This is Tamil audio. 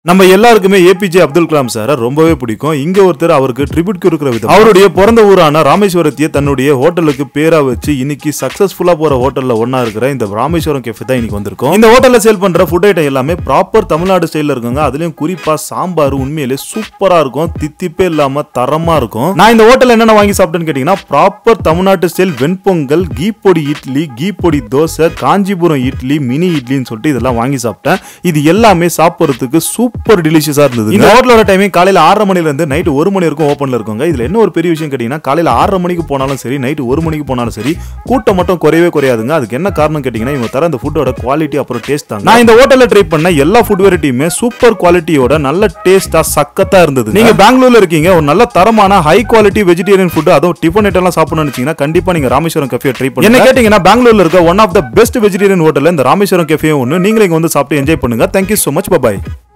நம்ம எல்லாருக்குமே ஏபிஜே அப்துல் கலாம் சாரை ரொம்பவே பிடிக்கும் இங்க ஒருத்தர் அவருக்கு ட்ரிபியூட் கொடுக்குற விதம் அவருடைய பிறந்த ஊரான ராமேஸ்வரத்தையே தன்னுடைய ஹோட்டலுக்கு பேரா வச்சு இன்னைக்கு சக்சஸ்ஃபுல்லா போற ஹோட்டல்ல ஒண்ணா இருக்கிற இந்த ராமேஸ்வரம் கேஃபே தான் இன்னைக்கு வந்திருக்கும் இந்த ஹோட்டல்ல சேல் பண்ற ஃபுட் ஐட்டம் எல்லாமே ப்ராப்பர் தமிழ்நாடு ஸ்டைல்ல இருக்குங்க அதுலயும் குறிப்பா சாம்பார் உண்மையிலே சூப்பரா இருக்கும் தித்திப்பே இல்லாம தரமா இருக்கும் நான் இந்த ஹோட்டல்ல என்னென்ன வாங்கி சாப்பிட்டேன்னு கேட்டீங்கன்னா ப்ராப்பர் தமிழ்நாட்டு ஸ்டைல் வெண்பொங்கல் கீ பொடி இட்லி கீ பொடி தோசை காஞ்சிபுரம் இட்லி மினி இட்லின்னு சொல்லிட்டு இதெல்லாம் வாங்கி சாப்பிட்டேன் இது எல்லாமே சாப்பிட்றதுக்கு சூப்பர் டிலிஷியஸா இருந்தது இந்த ஹோட்டலோட டைமிங் காலையில ஆறரை மணில இருந்து நைட் ஒரு மணி வரைக்கும் ஓப்பன்ல இருக்குங்க இதுல என்ன ஒரு பெரிய விஷயம் கேட்டீங்கன்னா காலையில ஆறரை மணிக்கு போனாலும் சரி நைட் ஒரு மணிக்கு போனாலும் சரி கூட்டம் மட்டும் குறையவே குறையாதுங்க அதுக்கு என்ன காரணம் கேட்டீங்கன்னா இவங்க தர அந்த ஃபுட்டோட குவாலிட்டி அப்புறம் டேஸ்ட் தான் நான் இந்த ஹோட்டல்ல ட்ரை பண்ண எல்லா ஃபுட் வெரைட்டியுமே சூப்பர் குவாலிட்டியோட நல்ல டேஸ்டா சக்கத்தா இருந்தது நீங்க பெங்களூர்ல இருக்கீங்க ஒரு நல்ல தரமான ஹை குவாலிட்டி வெஜிடேரியன் ஃபுட் அதுவும் டிஃபன் ஐட்டம் எல்லாம் சாப்பிடணும்னு நினைச்சீங்கன்னா கண்டிப்பா நீங்க ராமேஸ்வரம் கஃபே ட்ரை பண்ணுங்க என்ன கேட்டீங்கன்னா பெங்களூர்ல இருக்க one of the best vegetarian hotel இந்த ராமேஸ்வரம் கஃபே ஒன்று நீங்களும் இங்க வந்து சாப்பிட்டு என்ஜாய் பண்ணுங்க தேங்க்யூ so மச் பாய்